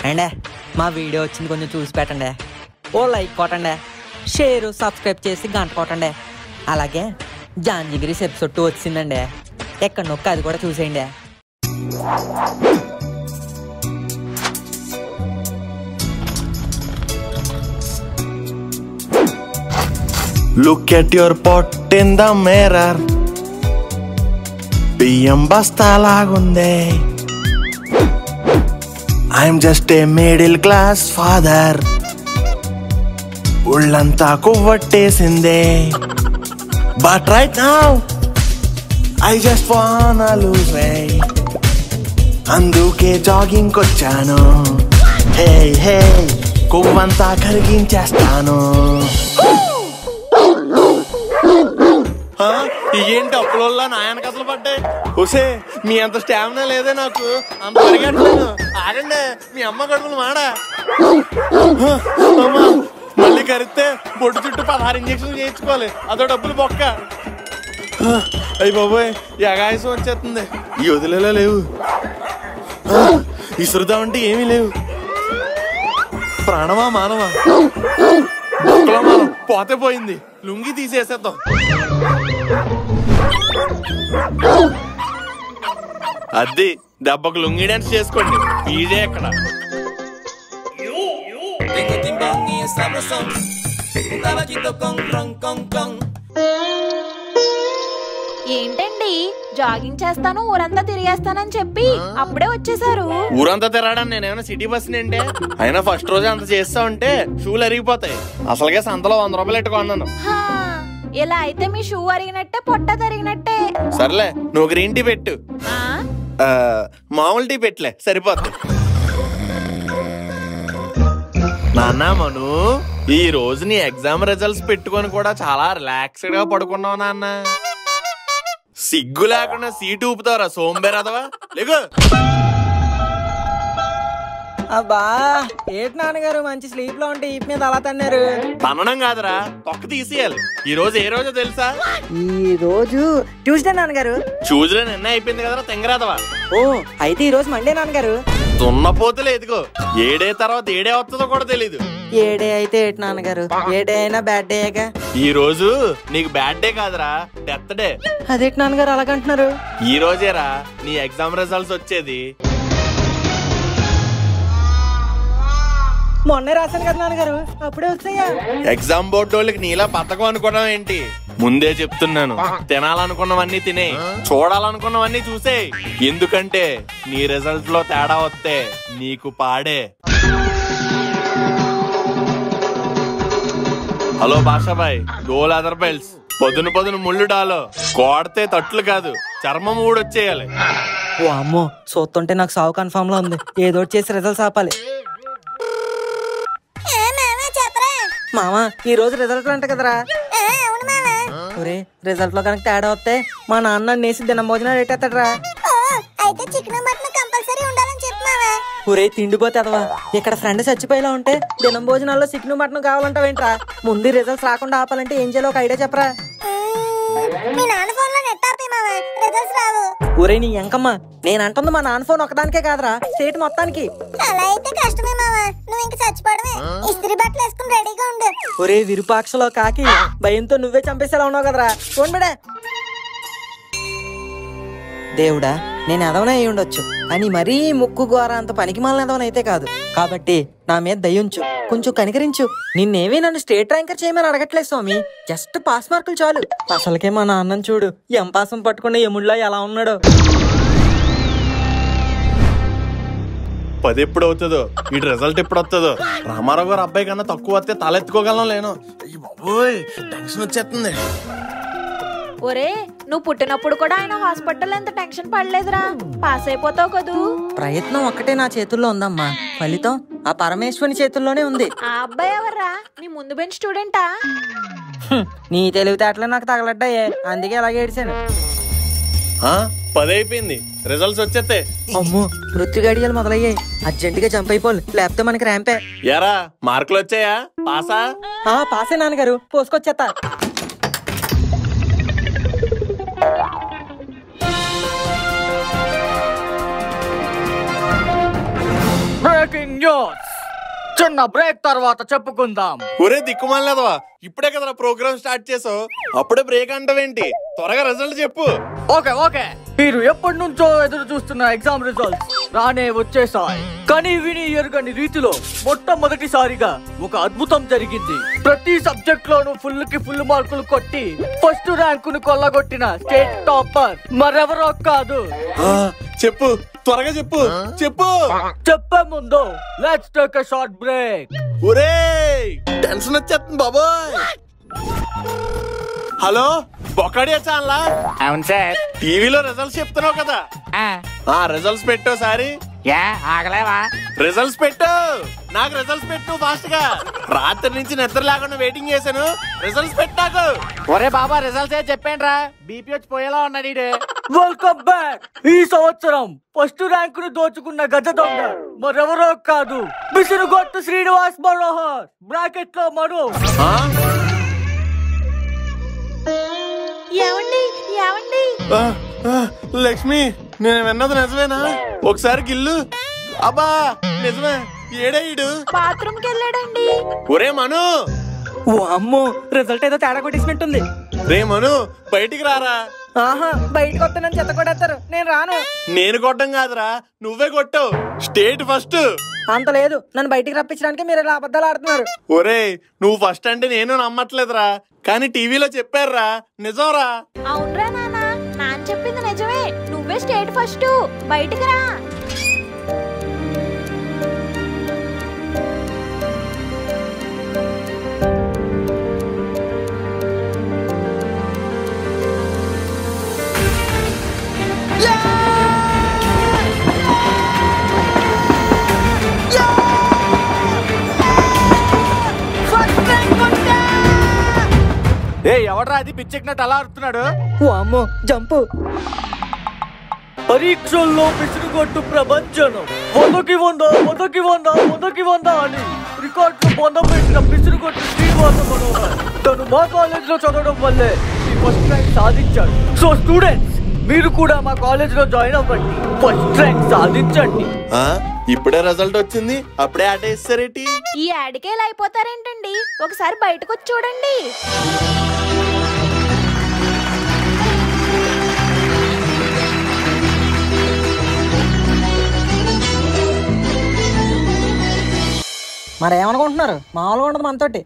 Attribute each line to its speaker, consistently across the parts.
Speaker 1: అండే మా వీడియో వచ్చింది కొంచెం చూసి పెట్టండి ఓ లైక్ కొట్టండి షేర్ సబ్స్క్రైబ్ చేసి గంట కొట్టండి అలాగే జాంజిగిరిస్ ఎపిసోడ్ టూ వచ్చిందండి ఎక్కడ నొక్క అది కూడా చూసేయండి
Speaker 2: Look at your pot in the mirror. బియ్యం బస్తాలాగుందే I'm just a middle class father ఒళ్ళంతా కొవ్వట్టేసిందే but right now I just wanna lose అందుకే జాగింగ్ వచ్చాను హే హే కొవ్వంతా కరిగించేస్తాను ఆ, ఏంటి అప్పుల నాయన కథలు పడ్డాయి హుసే మీ అంత స్టామినా లేదే నాకు అంత పరిగెట్టలేను ఆగండి మీ అమ్మ కడుపులు మాడా ఆ, అమ్మా, మళ్ళీ కరిస్తే బొడ్డు చుట్టూ పదహారు ఇంజక్షన్లు చేయించుకోవాలి అదో డబ్బులు బొక్క ఆ, అయ్యి బాబోయ్ యగాయసం వచ్చేస్తుంది ఈ వదిలేలా లేవు ఆ, ఇసురుదామంటే ఏమీ లేవు ప్రాణమా మానవా బొక్కలో మానం పోతే పోయింది లుంగి తీసేసేద్దాం అది దెబ్బకు లుంగి డాన్స్ చేసుకోండి ఈజే ఎక్కడ
Speaker 3: ఏంటండి జాగింగ్ చేస్తాను ఊరంతా తిరిగేస్తానని చెప్పి అప్పుడే వచ్చేసారు
Speaker 2: ఊరంతా తిరగడానికి నేనేమైనా సిటీ బస్ అంటే అయినా ఫస్ట్ రోజు అంత చేస్తా ఉంటే షూలు అరిగిపోతాయి అసలుగే సంతలో వంద రూపాయలు ఎట్టుకున్నాను
Speaker 3: హా, ఇలా అయితే మీ షూ అరిగినట్టే పొట్ట తరిగినట్టే
Speaker 2: సర్లే నువ్వు గ్రీన్ టీ పెట్టు
Speaker 3: ఆ
Speaker 2: ఆ, మామూలు టీ పెట్టలే సరిపోద్ది నాన్న మను ఈ రోజు నీ ఎగ్జామ్ రిజల్ట్స్ పెట్టుకొని కూడా చాలా రిలాక్స్డ్ గా పడుకున్నావు నాన్న సిగ్గు లేకుండా సీటు ఊపుతారా సోంబేరదవా లేకు
Speaker 1: అబ్బా ఏంటి నాన్నగారు మంచి స్లీప్ లో ఉంటే ఈ మీద అలా తన్నారు
Speaker 2: తనడం కాదురా తొక్క తీసేయాలి ఈ రోజు ఏ రోజో తెలుసా
Speaker 1: ఈ రోజు ట్యూస్డే నాన్నగారు
Speaker 2: చూజులో నిన్న అయిపోయింది కదరా తెంగరాదవా
Speaker 1: ఓ అయితే ఈ రోజు మండే నాన్నగారు
Speaker 2: దున్నపోతులు ఎదుగో ఏడే తర్వాత ఏడే వస్తుందో కూడా తెలీదు
Speaker 1: ఏ డే అయితే ఏంటి నాన్నగారు ఏ డే అయినా బ్యాడ్ డేగా
Speaker 2: ఈ రోజు నీకు బ్యాడ్ డే కాదురా డెత్ డే
Speaker 1: అదేంటి నాన్నగారు అలాగంటున్నారు
Speaker 2: ఈ రోజేరా నీ ఎగ్జామ్ రిజల్ట్స్ వచ్చేది
Speaker 1: మొన్నే రాశాను కదా నాన్నగారు అప్పుడే వచ్చాయా
Speaker 2: ఎగ్జామ్ బోర్డు వాళ్ళకి నీలా పథకం అనుకోవడం ఏంటి ముందే చెప్తున్నాను తినాలనుకున్నవన్నీ తినే చూడాలనుకున్నవన్నీ చూసే ఎందుకంటే నీ రిజల్ట్ లో తేడా వస్తే నీకు పాడే హలో బాషాబాయ్ గోల్ అదర్ బెల్స్ పొద్దున పొద్దున ముళ్ళు డాలో కోడితే తట్లు కాదు చర్మం ఊడొచ్చేయాలి
Speaker 1: ఓ అమ్మో చూస్తుంటే నాకు సావు కన్ఫామ్ లో ఉంది ఏదో ఒకటి చేసి రిజల్ట్స్ ఆపాలి మామా ఈ రోజు రిజల్ట్ అంట కదరా ఒరే రిజల్ట్ లో కనుక తేడా వస్తే మా నాన్న నేసి దినం భోజనాలు పెట్టేస్తాడరా
Speaker 4: అయితే చికెన్ మటన్ కంపల్సరీ ఉండాలని చెప్పమావా
Speaker 1: ఒరే తిండిపోతే అదవా ఇక్కడ ఫ్రెండ్ చచ్చిపోయేలా ఉంటే దినం భోజనాల్లో చికెన్ మటన్ కావాలంటావేంట్రా ముందు రిజల్ట్స్ రాకుండా ఆపాలంటే ఏం చేయాలో ఒక ఐడియా చెప్పరా
Speaker 4: మీ నాన్న ఫోన్ లో నెట్ ఆపే మావా రిజల్ట్స్ రావు
Speaker 1: ఒరే నీ ఎంకమ్మ నేను అంటుంది మా నాన్న ఫోన్ ఒకదానికే కాదురా స్టేట్ మొత్తానికి
Speaker 4: అలా అయితే కష్టమే మావా నువ్వు ఇంక చచ్చిపోవడమే ఇస్త్రీ బట్టలు వేసుకుని రెడీగా ఉండు
Speaker 1: ఒరే విరూపాక్షలో కాకి భయంతో నువ్వే చంపేసేలా ఉన్నావు కదరా చూడబడే దేవుడా నేను ఎదవనే అయి ఉండొచ్చు అని మరీ ముక్కు గోర అంత పనికి ఎదవనైతే కాదు కాబట్టి నా మీద దయ్యుంచు కొంచెం కనికరించు నిన్నేమీ నన్ను స్టేట్ ర్యాంకర్ చేయమని అడగట్లేదు స్వామి జస్ట్ పాస్ మార్కులు చాలు అసలుకే మా నాన్నని చూడు ఎంపాసం పట్టుకున్న ఎముళ్ళ ఎలా ఉన్నాడో
Speaker 2: పది ఎప్పుడు అవుతుందో వీటి రిజల్ట్ ఎప్పుడు వస్తుందో రామారావు గారు అబ్బాయి కన్నా తక్కువ వస్తే తలెత్తుకోగలం లేను అయ్యి బాబోయ్ టెన్షన్ వచ్చేస్తుంది
Speaker 3: ఒరే నువ్వు పుట్టినప్పుడు కూడా ఆయన హాస్పిటల్ ఎంత టెన్షన్ పడలేదురా పాస్ అయిపోతావు కదూ
Speaker 1: ప్రయత్నం ఒక్కటే నా చేతుల్లో ఉందమ్మా ఫలితం ఆ పరమేశ్వరుని చేతుల్లోనే ఉంది
Speaker 3: ఆ అబ్బాయి ఎవర్రా నీ ముందు బెంచ్ స్టూడెంటా
Speaker 1: హ్మ్, నీ తెలివితేటలే నాకు తగలడ్డాయే అందుకే అలాగే ఏడిచాను
Speaker 2: ఆ, పది అయిపోయింది రిజల్ట్స్ వచ్చేస్తే
Speaker 1: అమ్మో మృత్యు గడియలు మొదలయ్యాయి అర్జెంటుగా జంప్ అయిపోలు లేకపోతే మనకి ర్యాంపే
Speaker 2: ఎరా మార్కులు వచ్చాయా పాసా
Speaker 1: ఆ పాసే నాన్నగారు పోసుకొచ్చేస్తా
Speaker 5: బ్రేకింగ్ బ్రేకింగ్ న్యూస్ చిన్న బ్రేక్ తర్వాత చెప్పుకుందాం
Speaker 2: ఒరే దిక్కుమాలేదవా ఇప్పుడే కదరా ప్రోగ్రామ్ స్టార్ట్ చేసావు అప్పుడే బ్రేక్ అంటావేంటి త్వరగా రిజల్ట్ చెప్పు
Speaker 5: ఓకే ఓకే మీరు ఎప్పటి నుంచో ఎదురు చూస్తున్న ఎగ్జామ్ రిజల్ట్స్ రానే వచ్చేసాయి కానీ విని ఎరుగని రీతిలో మొట్టమొదటిసారిగా ఒక అద్భుతం జరిగింది ప్రతి సబ్జెక్ట్ లోనూ ఫుల్ కి ఫుల్ మార్కులు కొట్టి ఫస్ట్ ర్యాంకును కొల్లగొట్టిన స్టేట్ టాపర్ మరెవరో కాదు
Speaker 2: ఆ, చెప్పు త్వరగా చెప్పు చెప్పు
Speaker 5: చెప్పే ముందు let's take a short break
Speaker 2: ఒరే టెన్షన్ వచ్చేస్తుంది బాబోయ్ హలో బొక్కడియా ఛానలా
Speaker 5: అవును సార్
Speaker 2: టీవీలో రిజల్ట్స్ చెప్తున్నావు కదా ఆ రిజల్ట్స్ పెట్టు సారి
Speaker 5: యా ఆగలేవా
Speaker 2: రిజల్ట్స్ పెట్టు నాకు రిజల్ట్స్ పెట్టు ఫాస్ట్ గా రాత్రి నుంచి నిద్ర లేకుండా వెయిటింగ్ చేశాను రిజల్ట్స్ పెట్టు నాకు
Speaker 5: ఒరే బాబా రిజల్ట్స్ ఏ చెప్పండి రా బీపీ వచ్చి పోయేలా ఉన్నాడు వెల్కమ్ బ్యాక్ ఈ సంవత్సరం ఫస్ట్ ర్యాంక్ ను దోచుకున్న గజ దొంగ మరెవరో కాదు బిసురుగొట్టు శ్రీనివాస్ మనోహర్ బ్రాకెట్ లో మరో
Speaker 2: ఆ?
Speaker 3: ఏమండి ఏమండి
Speaker 2: ఆ, ఆ, లక్ష్మి నేను విన్నది నిజమేనా ఒకసారి గిల్లు అబ్బా నిజమే ఏడేయుడు
Speaker 3: బాత్రూమ్ కి వెళ్ళాడండి
Speaker 2: ఒరే మను
Speaker 1: ఓ అమ్మో రిజల్ట్ ఏదో తేడా కొట్టేసినట్టుంది
Speaker 2: రే మను బయటికి రారా
Speaker 1: ఆహా బయటకు వస్తానని చెత్త కొడేస్తారు నేను రాను
Speaker 2: నేను కొట్టం కాదురా నువ్వే కొట్టావు స్టేట్ ఫస్ట్
Speaker 1: అంత లేదు నన్ను బయటికి రప్పించడానికి మీరు ఇలా అబద్ధాలు ఆడుతున్నారు
Speaker 2: ఒరే నువ్వు ఫస్ట్ అంటే నేను నమ్మట్లేదురా కానీ టీవీలో చెప్పారురా నిజంరా
Speaker 3: అవునరా నాన్న నాన్న చెప్పింది నిజమే నువ్వే స్టేట్ ఫస్ట్ బయటికి రా
Speaker 5: ఏ ఎవడ్రా అది పిచ్చెక్కినట్టు అలా ఆడుతున్నాడు
Speaker 1: ఓ అమ్మో జంపు
Speaker 5: పరీక్షల్లో పిసురుగొట్టు ప్రపంచనం వందకి వంద వందకి వంద వందకి వంద అని రికార్డు బొంద పెట్టిన పిసురుగొట్టు శ్రీనివాస మనోహర్ తను మా కాలేజ్ లో చదవడం వల్లే ఈ ఫస్ట్ ర్యాంక్ సాధించాడు సో స్టూడెంట్స్ మీరు కూడా మా కాలేజ్ లో జాయిన్ అవ్వండి ఫస్ట్ ర్యాంక్ సాధించండి
Speaker 2: ఆ ఇప్పుడే రిజల్ట్ వచ్చింది అప్పుడే ఆట వేస్తారేటి
Speaker 3: ఈ యాడికే ఇలా అయిపోతారేంటండి ఒకసారి బయటకు వచ్చి చూడండి
Speaker 1: మరి ఏమనుకుంటున్నారు మామూలుగా ఉండదు మనతోటి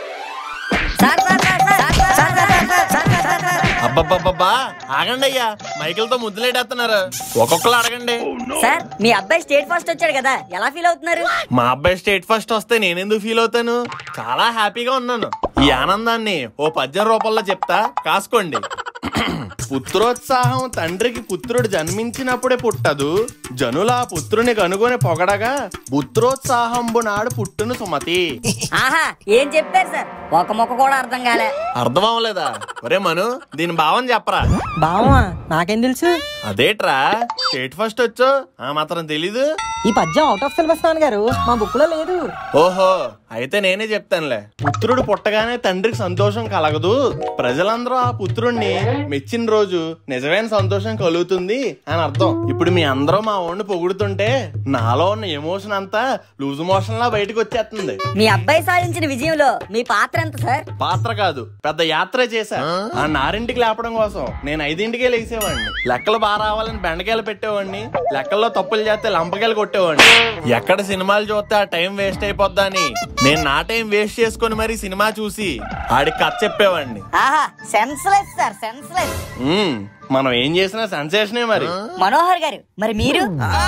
Speaker 2: అబ్బబ్బబ్బబ్బా ఆగండి అయ్యా మైకిల్తో ముద్దులేటేస్తున్నారు ఒక్కొక్కరు అడగండి
Speaker 6: సార్ మీ అబ్బాయి స్టేట్ ఫస్ట్ వచ్చాడు కదా ఎలా ఫీల్ అవుతున్నారు
Speaker 2: మా అబ్బాయి స్టేట్ ఫస్ట్ వస్తే నేనెందుకు ఫీల్ అవుతాను చాలా హ్యాపీగా ఉన్నాను ఈ ఆనందాన్ని ఓ పద్యం రూపంలో చెప్తా కాసుకోండి పుత్రోత్సాహం తండ్రికి పుత్రుడు జన్మించినప్పుడే పుట్టదు జనుల ఆ పుత్రుని కనుగొని పొగడగా పుత్రోత్సాహంబు నాడు పుట్టును సుమతి
Speaker 6: ఆహా ఏం చెప్పారు సార్ ఒక మొక్క కూడా అర్థం కాలే
Speaker 2: అర్థం అవ్వలేదా ఒరే మను దీని భావం చెప్పరా
Speaker 1: బావమా నాకేం తెలుసు
Speaker 2: అదేట్రా స్టేట్ ఫస్ట్ వచ్చో ఆ మాత్రం తెలీదు
Speaker 1: ఈ పద్యం అవుట్ ఆఫ్ సిలబస్ నాన్నగారు మా బుక్ లో లేదు
Speaker 2: ఓహో అయితే నేనే చెప్తానులే పుత్రుడు పుట్టగానే తండ్రికి సంతోషం కలగదు ప్రజలందరూ ఆ పుత్రుణ్ణి మెచ్చిన రోజు నిజమైన సంతోషం కలుగుతుంది అని అర్థం ఇప్పుడు మీ అందరూ మా ఓడిని పొగుడుతుంటే నాలో ఉన్న ఎమోషన్ అంతా లూజ్ మోషన్ లా బయటకు వచ్చేస్తుంది
Speaker 6: మీ అబ్బాయి సాధించిన విజయంలో మీ పాత్ర ఎంత సార్
Speaker 2: పాత్ర కాదు పెద్ద యాత్ర చేశా ఆ నారింటికి లేపడం కోసం నేను ఐదింటికే లేసేవాడిని లెక్కలు బాగా రావాలని బెండకాయలు పెట్టేవాడిని లెక్కల్లో తప్పులు చేస్తే లంపకాయలు కొట్టేవాడిని ఎక్కడ సినిమాలు చూస్తే ఆ టైం వేస్ట్ అయిపోద్దా అని నేను నా టైం వేస్ట్ చేసుకొని మరి సినిమా చూసి ఆడికి కథ చెప్పేవాడిని
Speaker 6: ఆహా సెన్స్లెస్ సార్ సెన్స్లెస్
Speaker 2: ఉమ్, మనం ఏం చేసినా సెన్సేషనే మరి
Speaker 6: మనోహర్ గారు మరి మీరు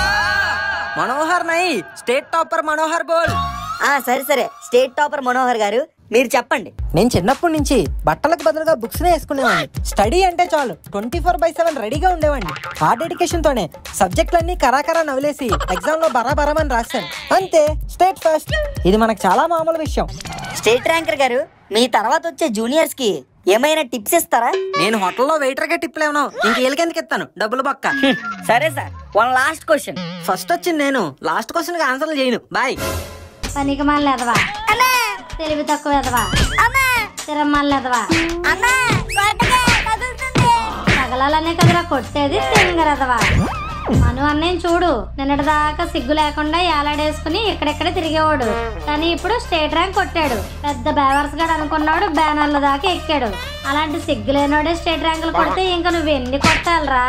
Speaker 1: మనోహర్ నై స్టేట్ టాపర్ మనోహర్ బోల్
Speaker 6: ఆ సరే సరే స్టేట్ టాపర్ మనోహర్ గారు మీరు చెప్పండి
Speaker 1: నేను చిన్నప్పటి నుంచి బట్టలకు బదులుగా బుక్స్ వేసుకునేవాడిని స్టడీ అంటే చాలు ట్వంటీ ఫోర్ బై సెవెన్ రెడీగా ఉండేవాడిని ఆ డెడికేషన్ తోనే సబ్జెక్టులన్నీ కరాకరా నవలేసి ఎగ్జామ్ లో బరాబరమని రాశాను అంతే స్టేట్ ఫస్ట్ ఇది మనకు చాలా మామూలు విషయం
Speaker 6: స్టేట్ ర్యాంకర్ గారు మీ తర్వాత వచ్చే జూనియర్స్ కి ఏమైనా టిప్స్ ఇస్తారా
Speaker 1: నేను హోటల్లో వెయిటర్ గా టిప్లు ఏమన్నా ఇంక వీళ్ళకెందుకు ఇస్తాను డబ్బులు పక్క
Speaker 6: హ్మ్, సరే sir one last question
Speaker 1: first వచ్చింది నేను లాస్ట్ క్వశ్చన్ కి ఆన్సర్లు చేయను బాయ్
Speaker 7: పనికి మళ్ళీ ఎదవా తెలివి తక్కువ ఎదవా తిరమల్లి ఎదవా
Speaker 4: అమ్మా కొట్టగా కదులుతుంది
Speaker 7: తగలాలనే కదరా కొట్టేది తింగరదవా మను అన్నయ్య చూడు నిన్నటిదాకా సిగ్గు లేకుండా ఏలాడేసుకుని ఇక్కడెక్కడ తిరిగేవాడు కానీ ఇప్పుడు స్టేట్ ర్యాంక్ కొట్టాడు పెద్ద బేవర్స్ గడు అనుకున్నాడు బ్యానర్ల దాకా ఎక్కాడు అలాంటి సిగ్గు లేనోడే స్టేట్ ర్యాంకులు కొడితే ఇంకా నువ్వు ఎన్ని కొట్టాలరా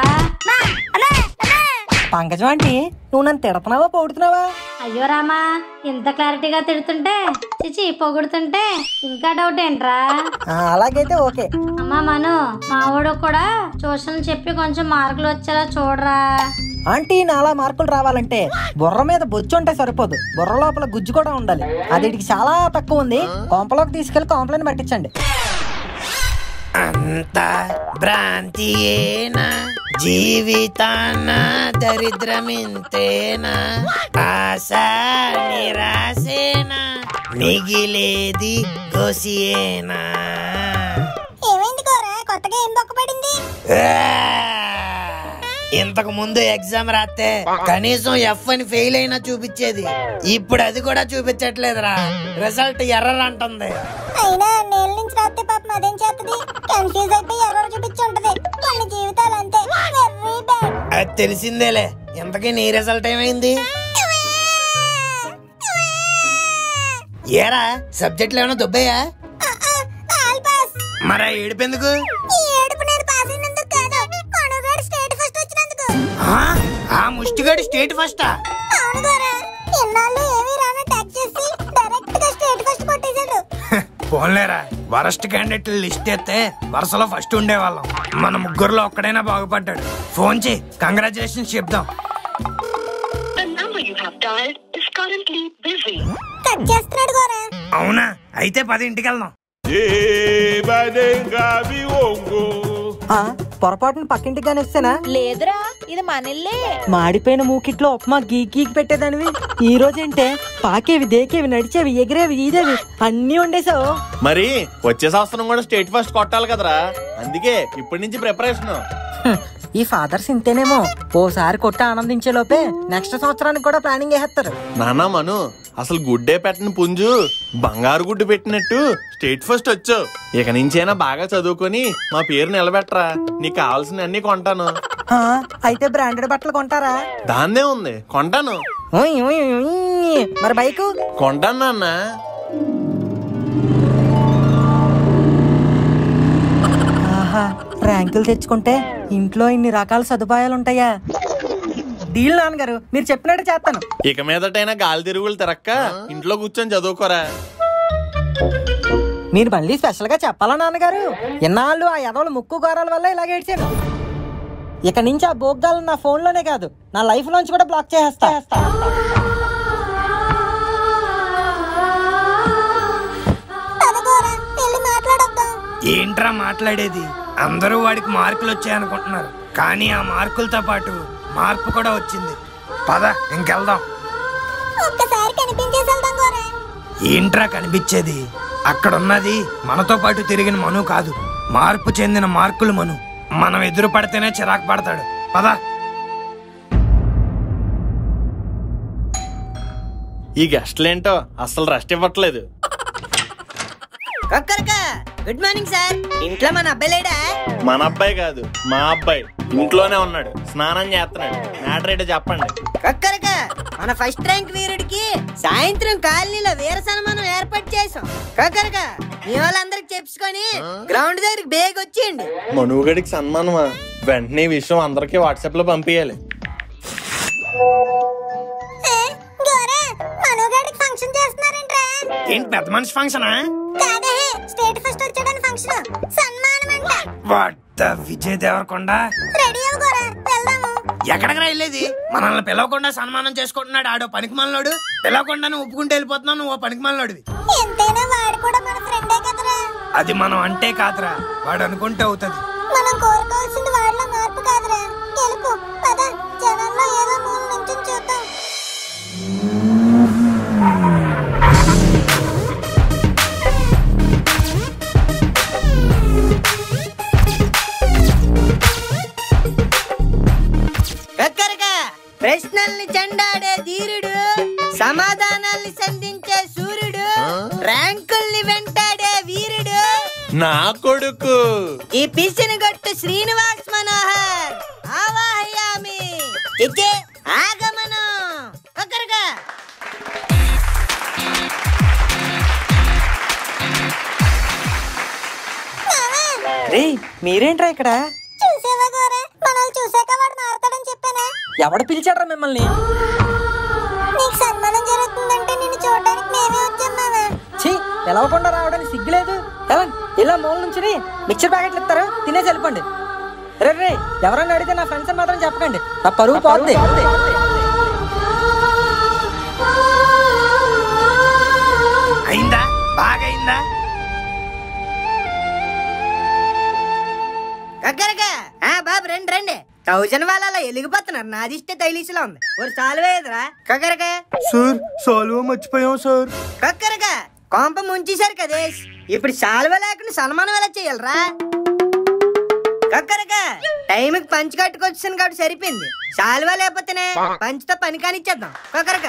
Speaker 1: పంకజం ఆంటీ నువ్వు నన్ను తిడుతున్నావా పొగుడుతున్నావా
Speaker 7: అయ్యో రామా ఇంత క్లారిటీగా తిడుతుంటే చిచి పొగుడుతుంటే ఇంకా డౌట్ ఏంట్రా
Speaker 1: ఆ, అలాగైతే ఓకే
Speaker 7: అమ్మా మను మావాడు కూడా ట్యూషన్ చెప్పి కొంచెం మార్కులు వచ్చేలా చూడరా
Speaker 1: ఆంటీ నాలా మార్కులు రావాలంటే బుర్ర మీద బొచ్చు ఉంటే సరిపోదు బుర్ర లోపల గుజ్జు కూడా ఉండాలి అది వీడికి చాలా తక్కువ ఉంది కొంపలోకి తీసుకెళ్లి కాంప్లైంట్ పెట్టించండి
Speaker 8: అంత భ్రాంతియేనా జీవితాన దరిద్రమింతేనా ఆశ నిరాశేనా మిగిలేది గోసియేనా
Speaker 4: ఏమైంది గోరా కొత్తగా ఏం బొక్కపడింది
Speaker 8: ఇంతకు ముందు ఎగ్జామ్ రాస్తే కనీసం ఎఫ్ అని ఫెయిల్ అయినా చూపించేది ఇప్పుడు అది కూడా చూపించట్లేదురా రిజల్ట్ ఎర్రర్ అంటుంది
Speaker 4: అయినా నేల నుంచి రాస్తే పాపం అదేం చేస్తుంది కన్ఫ్యూజ్ అయిపోయి ఎవరు చూపించి ఉంటది కొన్ని జీవితాలు అంతే వెరీ బ్యాడ్
Speaker 8: అది తెలిసిందేలే ఇంతకీ నీ రిజల్ట్ ఏమైంది ఏరా సబ్జెక్టులు ఏమైనా దుబ్బయ్యా
Speaker 4: ఆల్ పాస్
Speaker 8: మరి ఏడిపెందుకు
Speaker 4: ఈ ఏడుపు నేను పాస్ అయినందుకు కాదు మనుగాడు స్టేట్ ఫస్ట్ వచ్చినందుకు
Speaker 8: ఆ? ఆ ముష్టిగాడు స్టేట్ ఫస్టా
Speaker 4: అవును గోరా ఇన్నాళ్ళు ఏమీ రానా ట్యాక్ చేసి డైరెక్ట్ గా స్టేట్ ఫస్ట్ కొట్టేశాడు
Speaker 8: పోన్లేరా వరస్ట్ క్యాండిడేట్ లిస్ట్ ఎత్తే వరుసలో ఫస్ట్ ఉండేవాళ్ళం మన ముగ్గురులో ఒక్కడైనా బాగుపడ్డాడు ఫోన్ చేయి కంగ్రాచులేషన్స్ చెప్దాం
Speaker 9: The number you have dialed is currently busy.
Speaker 4: Cut చేస్తున్నాడు గోరా
Speaker 8: అవునా అయితే పది ఇంటికి వెళ్దాం
Speaker 1: ఆ, పొరపాటున పక్కింటికి కానీ వస్తేనా
Speaker 3: లేదురా ఇది మనల్లే
Speaker 1: మాడిపోయిన మూకిట్లో ఉప్మా గీకి గీకి పెట్టేదానివి ఈ రోజేంటే పాకేవి దేకేవి నడిచేవి ఎగిరేవి ఈదేవి అన్నీ వండేసావు
Speaker 2: మరి వచ్చే సంవత్సరం కూడా స్టేట్ ఫస్ట్ కొట్టాలి కదరా అందుకే ఇప్పటి నుంచి ప్రిపరేషన్
Speaker 1: హ్మ్, ఈ ఫాదర్స్ ఇంతేనేమో ఓసారి కొట్టి ఆనందించే లోపే నెక్స్ట్ సంవత్సరానికి కూడా ప్లానింగ్ వేసేస్తారు
Speaker 2: నానా మను అసలు గుడ్డే పెట్టిన పుంజు బంగారు గుడ్డు పెట్టినట్టు స్టేట్ ఫస్ట్ వచ్చావు ఇక నుంచైనా బాగా చదువుకొని మా పేరు నిలబెట్టరా నీకు కావాల్సిన అన్ని కొంటాను
Speaker 1: ఆ, అయితే బ్రాండెడ్ బట్టలు కొంటారా
Speaker 2: దాన్నే ఉంది కొంటాను
Speaker 1: ఉయ్, ఉయ్, ఉయ్. మరి బైకు
Speaker 2: కొంటాను నాన్న
Speaker 1: ఆహా ర్యాంకులు తెచ్చుకుంటే ఇంట్లో ఇన్ని రకాల సదుపాయాలు ఉంటాయా డీల్ నాన్నగారు మీరు చెప్పినట్టు చేస్తాను
Speaker 2: ఇక మీదటైనా గాలి తిరుగులు తిరక్క ఇంట్లో కూర్చొని చదువుకోరా
Speaker 1: మీరు మళ్ళీ స్పెషల్ గా చెప్పాలా నాన్నగారు ఎన్నాళ్ళు ఆ ఎదవల ముక్కు గారాల వల్ల ఇలా ఏడ్చాను ఇక నుంచి ఆ బోగ్గాలు నా ఫోన్ లోనే కాదు నా లైఫ్ లోంచి కూడా బ్లాక్ చేసేస్తా
Speaker 4: పద గోరా వెళ్ళి మాట్లాడొద్దాం
Speaker 8: ఏంట్రా మాట్లాడేది అందరూ వాడికి మార్కులు వచ్చాయనుకుంటున్నారు కానీ ఆ మార్కులతో పాటు మార్పు కూడా వచ్చింది పద ఇంకెళ్దాం
Speaker 4: ఒక్కసారి కనిపించేసి వెళ్దాం గోరా
Speaker 8: ఏంట్రా కనిపించేది అక్కడున్నది మనతో పాటు తిరిగిన మను కాదు మార్పు చెందిన మార్కులు మను మనం ఎదురు పడితేనే చిరాకు పడతాడు పద
Speaker 2: ఈ గెస్ట్లేంటో అసలు రెస్ట్ ఇవ్వట్లేదు
Speaker 6: కొక్కరక గుడ్ మార్నింగ్ సార్ ఇంట్లో మన అబ్బాయి లేడా
Speaker 2: మన అబ్బాయి కాదు మా అబ్బాయి ఇంట్లోనే ఉన్నాడు స్నానం చేస్తున్నాడు మ్యాటర్ ఏంటో చెప్పండి
Speaker 6: కొక్కరక మన ఫస్ట్ ర్యాంక్ వీరుడికి సాయంత్రం కాలనీలో వీర సన్మానం ఏర్పాటు చేసాం కొక్కరక మీ వాళ్ళందరికి చెప్పుకొని గ్రౌండ్ దగ్గరికి బేగ్ వచ్చేయండి
Speaker 2: మనుగడికి సన్మానమా వెంటనే ఈ విషయం అందరికీ వాట్సాప్ లో పంపించాలి
Speaker 4: ఏ, గోరా మనుగాడికి ఫంక్షన్ చేస్తున్నారేంట్రా
Speaker 8: ఏంటి పెద్ద మనిషి ఫంక్షనా
Speaker 4: కాదే స్టేట్ ఫస్ట్ వచ్చాడని ఫంక్షన్ సన్మానం అంట
Speaker 8: what the Vijay Devarakonda
Speaker 4: ready అవ్వు గోరా వెళ్దాము
Speaker 8: ఎక్కడికి వెళ్ళేది మనల్ని పిలవకుండా సన్మానం చేసుకుంటున్నాడు ఆడో పనికి మనలోడు పిలవకుండా నువ్వు ఒప్పుకుంటే వెళ్ళిపోతున్నావు నువ్వు పనికి మనలోడివి
Speaker 4: ఎంతైనా వాడు కూడా మన ఫ్రెండే కదరా
Speaker 8: అది మనం అంటే కాదురా వాడు అనుకుంటే అవుతుంది
Speaker 4: మనం కోరుకోవాల్సింది వాళ్ళ మార్పు కాదురా గెలుపు పద జనంలో ఏదో మూల నుంచి చూద్దాం
Speaker 6: కొక్కరక ప్రశ్నల్ని చెండాడే ధీరుడు సమాధానాల్ని సంధించే సూర్యుడు ర్యాంకుల్ని వెంటాడే వీరుడు
Speaker 2: నా కొడుకు
Speaker 6: ఈ పిసిని గట్టు శ్రీనివాస్ మనోహర్ ఆవాహయామి చిచ్చి ఆగమను ఒక్కరుగా
Speaker 1: రే మీరేంట్రా ఇక్కడ
Speaker 4: చూసావా గోరే మనల్ని చూసాక వాడు మారతాడని చెప్పానా
Speaker 1: ఎవడ పిలిచాడ్రా మిమ్మల్ని
Speaker 4: నీకు సన్మానం జరుగుతుందంటే నిన్ను చూడడానికి మేమే వచ్చాం మామ
Speaker 1: ఛీ పిలవకుండా రావడానికి సిగ్గులేదు ఎలా ఇలా మూల నుంచి మిక్చర్ ప్యాకెట్లు ఇస్తారు తినేసి వెళ్ళిపోండి రే రే ఎవరన్నా అడిగితే నా ఫ్రెండ్స్ అని మాత్రం చెప్పకండి నా పరువు పోద్ది
Speaker 8: అయిందా బాగా అయిందా
Speaker 6: కక్కరగా ఆ బాబు రండి రండి థౌజండ్ వాళ్ళ అలా ఎలిగిపోతున్నారు నాది ఇష్టే తైలీసులో ఉంది ఒక సాల్వేదురా కక్కరగా
Speaker 2: సార్ సాల్వా మర్చిపోయాం సార్
Speaker 6: కక్కరగా కొంప ముంచేశారు కదే ఇప్పుడు సాల్వ లేకుండా సన్మానం ఎలా చేయాలరా కక్కరగా టైంకి పంచి కట్టుకొచ్చాను కాబట్టి సరిపోయింది సాల్వా లేకపోతేనే పంచితో పని కానిచ్చేద్దాం కక్కరగా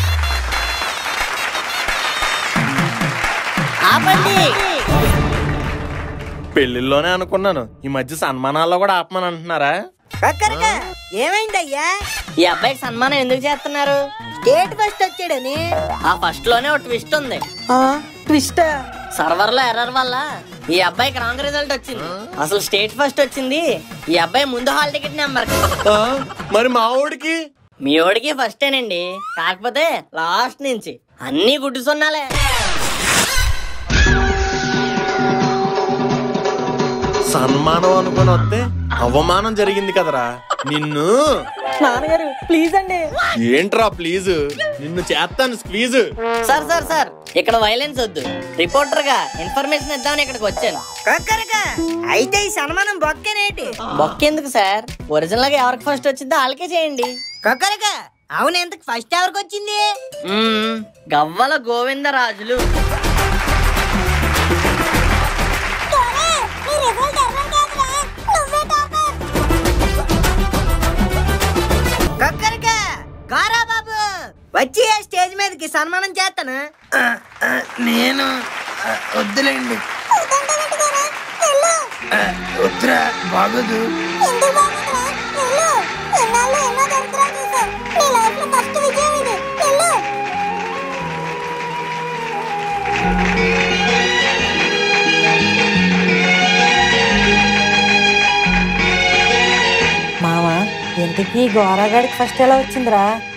Speaker 6: ఆపండి
Speaker 2: పెళ్లిల్లోనే అనుకున్నాను ఈ మధ్య సన్మానాల్లో కూడా ఆపమని అంటున్నారా
Speaker 6: కక్కరగా ఏమైందయ్యా
Speaker 10: ఈ అబ్బాయికి సన్మానం ఎందుకు చేస్తున్నారు
Speaker 6: స్టేట్ ఫస్ట్ వచ్చాడని
Speaker 10: ఆ ఫస్ట్ లోనే ఒక ట్విస్ట్ ఉంది
Speaker 1: ట్విస్ట్
Speaker 10: సర్వర్ లో ఎర్రర్ వల్ల ఈ అబ్బాయికి రాంగ్ రిజల్ట్ వచ్చింది అసలు స్టేట్ ఫస్ట్ వచ్చింది ఈ అబ్బాయి ముందు హాల్ టికెట్ నెంబర్
Speaker 2: ఆ, మరి మా ఊడికి
Speaker 10: మీ ఓడికి ఫస్టేనండి కాకపోతే లాస్ట్ నుంచి అన్ని గుడ్డు సున్నాలే
Speaker 2: సన్మానం అనుకుని వస్తే అవమానం జరిగింది కదరా నిన్ను
Speaker 1: నాన్నగారు ప్లీజ్ అండి
Speaker 2: ఏంట్రా ప్లీజ్ నిన్ను చేస్తాను స్క్వీజ్
Speaker 10: సార్ సార్ సార్ ఇక్కడ వైలెన్స్ వద్దు రిపోర్టర్ గా ఇన్ఫర్మేషన్ ఇద్దామని ఇక్కడికి వచ్చాను
Speaker 6: కక్కరగా అయితే ఈ సన్మానం బొక్కేనేటి
Speaker 10: బొక్కెందుకు సార్ ఒరిజినల్ గా ఎవరికి ఫస్ట్ వచ్చిందో వాళ్ళకే చేయండి
Speaker 6: కక్కరగా అవును ఎంతకు ఫస్ట్ ఎవరికి వచ్చింది
Speaker 10: మ్మ్, గవ్వల గోవిందరాజులు
Speaker 4: గోరే నీ రిజల్ట్ ఎర్రర్ కాదురా నువ్వే టాపర్
Speaker 6: కక్కరగా గారా బాబు వచ్చి ఆ స్టేజ్ మీదకి సన్మానం చేస్తాను
Speaker 8: నేను ఆ, వద్దులేండి
Speaker 4: వద్దంటావేంటి గోరే వెళ్ళు
Speaker 8: ఆ, వద్దురా బాగోదు
Speaker 4: ఎందుకు బాగుందిరా వెళ్ళు ఎన్నాళ్ళు ఎన్నో దరిద్రాలు చూసావు నీ లైఫ్ లో ఫస్ట్ విజయం ఇది వెళ్ళు
Speaker 1: మామ ఇంతకీ గోరగాడికి ఫస్ట్ ఎలా వచ్చిందిరా